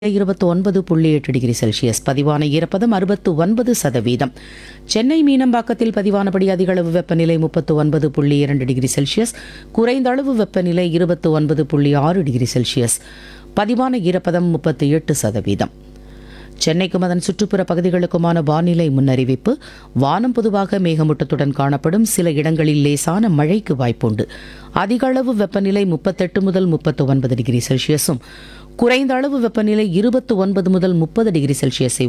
இருபத்தி ஒன்பது புள்ளி எட்டு டிகிரி செல்சியஸ் பதிவான ஈரப்பதம் அறுபத்து ஒன்பது சதவீதம் சென்னை மீனம்பாக்கத்தில் பதிவானபடி அதிகளவு வெப்பநிலை முப்பத்து ஒன்பது புள்ளி இரண்டு டிகிரி செல்சியஸ் குறைந்த அளவு வெப்பநிலை இருபத்து ஒன்பது புள்ளி ஆறு டிகிரி செல்சியஸ் பதிவான ஈரப்பதம் முப்பத்து எட்டு சதவீதம் சென்னைக்கும் அதன் சுற்றுப்புற பகுதிகளுக்குமான வானிலை முன்னறிவிப்பு வானம் பொதுவாக மேகமூட்டத்துடன் காணப்படும் சில இடங்களில் லேசான மழைக்கு வாய்ப்புண்டு அதிக அளவு வெப்பநிலை முப்பத்தெட்டு முதல் முப்பத்து ஒன்பது டிகிரி செல்சியஸும் குறைந்த அளவு வெப்பநிலை இருபத்து ஒன்பது முதல் முப்பது டிகிரி செல்சியஸை